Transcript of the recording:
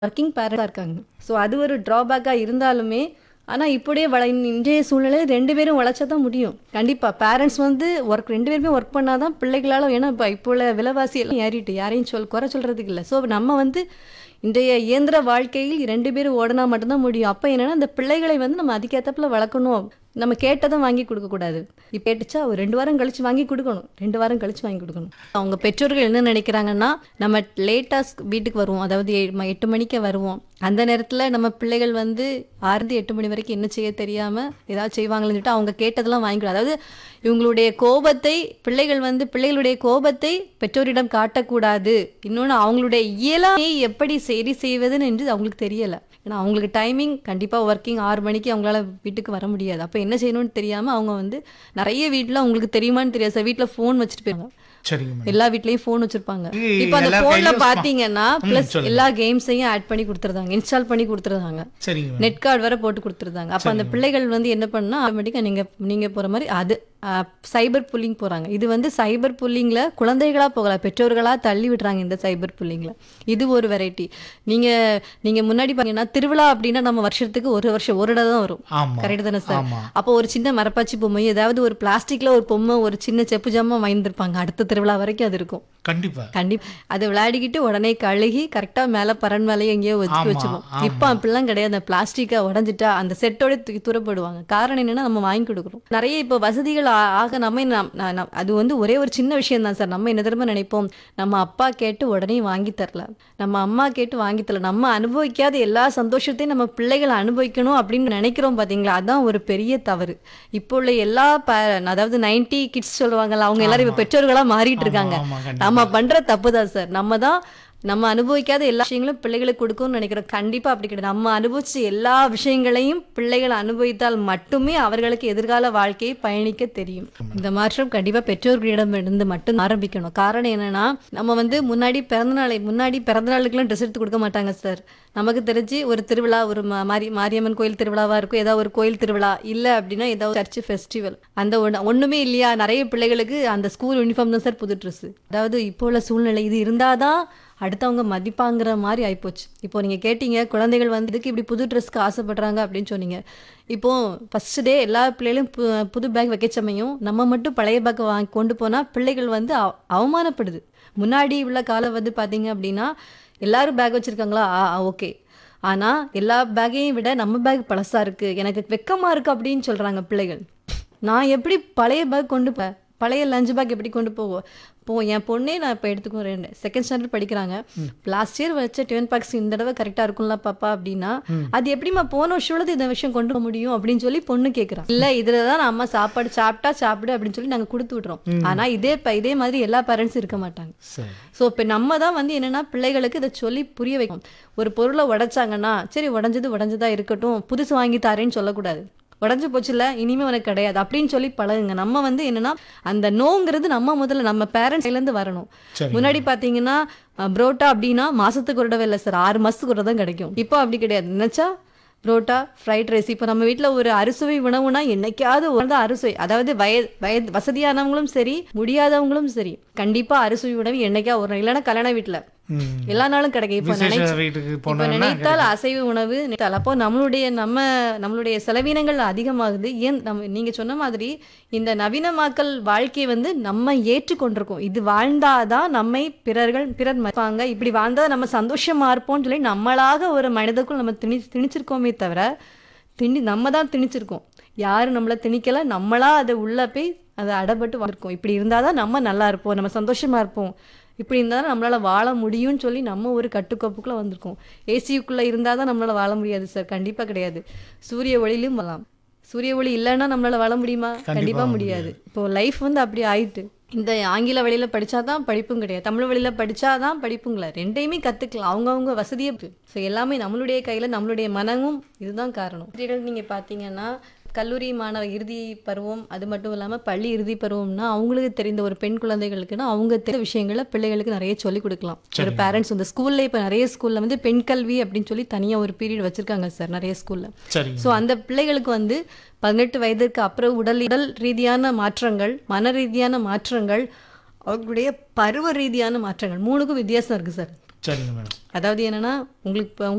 Working பேரண்டாக இருக்காங்க so அது ஒரு ட்ராபேக்காக இருந்தாலுமே ஆனால் இப்படியே வள இன்றைய சூழ்நிலையில் ரெண்டு பேரும் உழைச்சா தான் முடியும் கண்டிப்பாக பேரண்ட்ஸ் வந்து ஒர்க் ரெண்டு பேருமே ஒர்க் பண்ணால் தான் பிள்ளைகளால் ஏன்னா இப்போ இப்போ உள்ள விலைவாசி எல்லாம் ஏறிட்டு யாரையும் சொல் குறை சொல்கிறதுக்கு இல்லை ஸோ நம்ம வந்து இன்றைய இயந்திர வாழ்க்கையில் ரெண்டு பேரும் ஓடினா மட்டும்தான் முடியும் அப்போ என்னன்னா அந்த பிள்ளைகளை வந்து நம்ம அதுக்கேற்றப்பில் வளர்க்கணும் நம்ம கேட்டதை வாங்கி கொடுக்கக்கூடாது இப்போ கேட்டுச்சா ஒரு ரெண்டு வாரம் கழிச்சு வாங்கி கொடுக்கணும் ரெண்டு வாரம் கழிச்சு வாங்கி கொடுக்கணும் அவங்க பெற்றோர்கள் என்ன நினைக்கிறாங்கன்னா நம்ம லேட்டாக வீட்டுக்கு வருவோம் அதாவது ஏழு ம- எட்டு மணிக்கு வருவோம் அந்த நேரத்தில் நம்ம பிள்ளைகள் வந்து ஆறுந்து எட்டு மணி வரைக்கும் என்ன செய்ய தெரியாமல் ஏதாவது செய்வாங்கன்னு சொல்லிட்டு அவங்க கேட்டதெல்லாம் வாங்கி கொடு- அதாவது இவங்களுடைய கோபத்தை பிள்ளைகள் வந்து பிள்ளைகளுடைய கோபத்தை பெற்றோரிடம் காட்டக்கூடாது இன்னொன்று அவங்களுடைய இயலாமையை எப்படி சரி செய்வதுன்னு என்று அவங்களுக்கு தெரியலை ஏன்னா அவங்களுக்கு டைமிங் கண்டிப்பாக ஒர்க்கிங் ஆறு மணிக்கு அவங்களால வீட்டுக்கு வர முடியாது அப்போ என்ன செய்யணும்னு தெரியாமல் அவங்க வந்து நிறைய வீட்டில் அவங்களுக்கு தெரியுமான்னு தெரியாது சார் வீட்டில் ஃபோன் வச்சுட்டு போயிருவாங்க சரிங்க மேடம் எல்லா வீட்லயும் ஃபோன் வச்சிருப்பாங்க இது இப்போ அந்த எல்லார் ஃபோன்ல கையிலயும் smart- பாத்தீங்கன்னா ம், பிளஸ் சொல்லுங்க. எல்லா கேம்ஸையும் ஆட் பண்ணி கொடுத்துருந்தாங்க இன்ஸ்டால் பண்ணி கொடுத்துருந்தாங்க சரிங்க மேடம் நெட் கார்டு வர போட்டு கொடுத்துருந்தாங்க அப்போ அந்த பிள்ளைகள் வந்து என்ன பண்ணா ஆட்டோமேட்டிக்காக நீங்க நீங்க போற மாதிரி அது சைபர் புல்லிங் போறாங்க இது வந்து சைபர் புல்லிங்ல குழந்தைகளா போகல பெற்றோர்களா தள்ளி விடுறாங்க இந்த சைபர் புல்லிங்ல இது ஒரு வெரைட்டி நீங்க நீங்க முன்னாடி பாத்தீங்கன்னா திருவிழா அப்படின்னா நம்ம வருஷத்துக்கு ஒரு வருஷம் ஒரு இடம் தான் வரும் ஆமா கரெக்ட் தானே சார் ஆமா அப்போ ஒரு சின்ன மரப்பாச்சி பொம்மை ஏதாவது ஒரு பிளாஸ்டிக்ல ஒரு பொம்மை ஒரு சின்ன செப்பு ஜாமான் வாங்கியிருப்பாங்க அடுத்த திருவிழா வரைக்கும் அது இருக்கும் கண்டிப்பா கண்டிப்பா அதை விளையாடிக்கிட்டு உடனே கழுகி கரெக்டா மேல பரன் மேலேயே எங்கேயோ ஆமா, வச்சுட்டு வச்சுப்போம் ஆமா. இப்போ அப்படிலாம் கிடையாது அந்த பிளாஸ்டிக்கை உடஞ்சிட்டா அந்த செட்டோட தூக்கி தூரப்படுவாங்க காரணம் என்னன்னா நம்ம வாங்கி கொடுக்குறோம் நிறைய இப்போ வசதிகள் ஆ- ஆக நம்ம நம்- ந- ந- அது வந்து ஒரே ஒரு சின்ன விஷயம் தான் சார் நம்ம என்ன தெரியுமா நினைப்போம் நம்ம அப்பா கேட்டு உடனே வாங்கி தரல நம்ம அம்மா கேட்டு வாங்கி தரல நம்ம அனுபவிக்காத எல்லா சந்தோஷத்தையும் நம்ம பிள்ளைகள் அனுபவிக்கணும் அப்படின்னு நினைக்கிறோம் பாத்தீங்களா அதான் ஒரு பெரிய தவறு இப்போ உள்ள எல்லா ப- அதாவது நைன்டி கிட்ஸ் சொல்லுவாங்கல்ல அவங்க எல்லாரும் இப்போ பெற்றோர்களா மாறிட்டு இருக்காங்க ஆமா கண்டிப்பா நம்ம பண்ற தப்பு தான் சார் நம்ம தான் நம்ம அனுபவிக்காத எல்லா விஷயங்களும் பிள்ளைகளுக்கு கொடுக்கும்னு நினைக்கிறோம் கண்டிப்பா அப்படி கிடையாது நம்ம அனுபவிச்ச எல்லா விஷயங்களையும் பிள்ளைகள் அனுபவித்தால் மட்டுமே அவர்களுக்கு எதிர்கால வாழ்க்கையை பயணிக்க தெரியும் இந்த மாற்றம் கண்டிப்பா பெற்றோர்களிடம் இருந்து மட்டும் ஆரம்பிக்கணும் காரணம் என்னன்னா நம்ம வந்து முன்னாடி பிறந்த நாளை முன்னாடி பிறந்த நாளுக்குலாம் ட்ரெஸ் எடுத்து கொடுக்க மாட்டாங்க சார் நமக்கு தெரிஞ்சு ஒரு திருவிழா ஒரு மா- மாரி மாரியம்மன் கோயில் திருவிழாவா இருக்கும் ஏதாவது ஒரு கோயில் திருவிழா இல்ல அப்படின்னா ஏதாவது சர்ச் ஃபெஸ்டிவல் அந்த ஒண்ணு ஒண்ணுமே இல்லையா நிறைய பிள்ளைகளுக்கு அந்த ஸ்கூல் யூனிஃபார்ம் தான் சார் புது ட்ரெஸ் அதாவது இப்போ உள்ள சூழ்நிலை இது இருந்தாதான் அடுத்தவங்க மதிப்பாங்கிற மாதிரி ஆயிப்போச்சு இப்போ நீங்க கேட்டீங்க குழந்தைகள் வந்து இதுக்கு இப்படி புது ட்ரெஸ்க்கு ஆசைப்படுறாங்க அப்படின்னு சொன்னீங்க இப்போ ஃபர்ஸ்ட் டே எல்லா பிள்ளைகளும் பு- புது பேக் வைக்க சமயம் நம்ம மட்டும் பழைய பேக் வாங்கி கொண்டு போனா பிள்ளைகள் வந்து அவ- அவமானப்படுது முன்னாடி உள்ள காலம் வந்து பாத்தீங்க அப்படின்னா எல்லாரும் பேக் வச்சிருக்காங்களா ஓகே ஆனா எல்லா பேக்கையும் விட நம்ம பேக் பழசா இருக்கு எனக்கு வெக்கமா இருக்கு அப்படின்னு சொல்றாங்க பிள்ளைகள் நான் எப்படி பழைய பேக் கொண்டு போ பழைய லஞ்ச் பேக் எப்படி கொண்டு போவோம் போ என் பொண்ணே நான் இப்போ எடுத்துக்கோ ரெண்டு செகண்ட் ஸ்டாண்டர்ட் படிக்கிறாங்க லாஸ்ட் இயர் வச்ச டிஃபன் பாக்ஸ் இந்த தடவை கரெக்டாக இருக்கும்ல பாப்பா அப்படின்னா அது எப்படிம்மா போன வருஷம் இந்த விஷயம் கொண்டு போக முடியும் அப்படின்னு சொல்லி பொண்ணு கேட்குறான் இல்லை இதில் தான் அம்மா சாப்பாடு சாப்பிட்டா சாப்பிடு அப்படின்னு சொல்லி நாங்கள் கொடுத்து விட்றோம் ஆனால் இதே ப- இதே மாதிரி எல்லா பேரண்ட்ஸும் இருக்க மாட்டாங்க சரி ஸோ இப்போ நம்ம தான் வந்து என்னன்னா பிள்ளைகளுக்கு இதை சொல்லி புரிய வைக்கணும் ஒரு பொருளை உடைச்சாங்கன்னா சரி உடஞ்சது உடஞ்சதா இருக்கட்டும் புதுசு வாங்கி தாரேன்னு சொல்லக்கூடாது உடஞ்சு போச்சுல இனிமே உனக்கு கிடையாது அப்படின்னு சொல்லி பழகுங்க நம்ம வந்து என்னன்னா அந்த நோங்கிறது நம்ம முதல்ல நம்ம பேரண்ட்ஸ் இருந்து வரணும் சரி முன்னாடி பாத்தீங்கன்னா அஹ், புரோட்டா அப்படின்னா மாசத்துக்கு ஒரு தடவை இல்லை சார் ஆறு மாசத்துக்கு ஒரு தான் கிடைக்கும் இப்போ அப்படி கிடையாது நினைச்சா புரோட்டா ஃப்ரைட் ரைஸ் இப்போ நம்ம வீட்டில் ஒரு அறுசுவை உணவுனா என்னைக்காவது ஒரு தான் அறுசுவை அதாவது வயது வயது வசதியானவங்களும் சரி முடியாதவங்களும் சரி கண்டிப்பா அறுசுவை உணவு என்னைக்கா ஒரு நாள் இல்லைன்னா கல்யாண வீட்டில் ம். எல்லா நாளும் கிடைக்கும் இப்போ விசேஷ நினைச்சு வீட்டுக்கு இப்போ போனோம்னா நினைத்தால் அசைவ உணவு நினைத்தால் அப்போ நம்மளுடைய நம்ம நம்மளுடைய செலவினங்கள் அதிகமாகுது ஏன் நம்ம நீங்க சொன்ன மாதிரி இந்த நவீனமாக்கல் வாழ்க்கையை வந்து நம்ம ஏற்றுக்கொண்டிருக்கோம் இது வாழ்ந்தாதான் நம்மை பிறர்கள் பிறர் மதிப்பாங்க இப்படி வாழ்ந்தா நம்ம சந்தோஷமா இருப்போம்னு சொல்லி நம்மளாக ஒரு மனிதக்குள் நம்ம திணி திணிச்சிருக்கோமே தவிர திணி நம்ம தான் திணிச்சிருக்கோம் யாரும் நம்மள திணிக்கல நம்மளா அதை உள்ள போய் அதை அடப்பட்டு வந்திருக்கோம் இப்படி இருந்தாதான் நம்ம நல்லா இருப்போம் நம்ம சந்தோஷமா இருப்போம் இப்படி இருந்தால் நம்மளால வாழ முடியும்னு சொல்லி நம்ம ஒரு கட்டுக்கோப்புக்குள்ள வந்திருக்கோம் ஏசியுக்குள்ள இருந்தால் தான் நம்மளால வாழ முடியாது சார் கண்டிப்பா கிடையாது சூரிய ஒளியிலும் வரலாம் சூரிய ஒளி இல்லைன்னா நம்மளால வாழ முடியுமா கண்டிப்பா முடியாது இப்போ லைஃப் வந்து அப்படி ஆயிட்டு இந்த ஆங்கில வழியில படிச்சாதான் படிப்பும் கிடையாது தமிழ் வழியில படிச்சாதான் படிப்புங்களா ரெண்டையுமே கத்துக்கலாம் அவங்கவுங்க வசதியை ஸோ எல்லாமே நம்மளுடைய கையில நம்மளுடைய மனமும் இதுதான் காரணம் வெற்றிகள் நீங்க பாத்தீங்கன்னா கல்லூரி மாணவ இறுதி பருவம் அது மட்டும் இல்லாம பள்ளி இறுதி பருவம்னா அவங்களுக்கு தெரிந்த ஒரு பெண் குழந்தைகளுக்குன்னா அவங்க தெரிந்த விஷயங்களை பிள்ளைகளுக்கு நிறைய சொல்லிக் கொடுக்கலாம் ஒரு பேரண்ட்ஸ் இந்த ஸ்கூல்ல இப்ப நிறைய ஸ்கூல்ல வந்து பெண் கல்வி அப்படின்னு சொல்லி தனியா ஒரு பீரியட் வச்சிருக்காங்க சார் நிறைய ஸ்கூல்ல சரிங்க ஸோ அந்த பிள்ளைகளுக்கு வந்து பதினெட்டு வயதிற்கு அப்புறம் உடல் உடல் ரீதியான மாற்றங்கள் மன ரீதியான மாற்றங்கள் அவர்களுடைய பருவ ரீதியான மாற்றங்கள் மூணுக்கும் வித்தியாசம் இருக்கு சார் சரிங்க மேடம் அதாவது என்னன்னா உங்களுக்கு இப்ப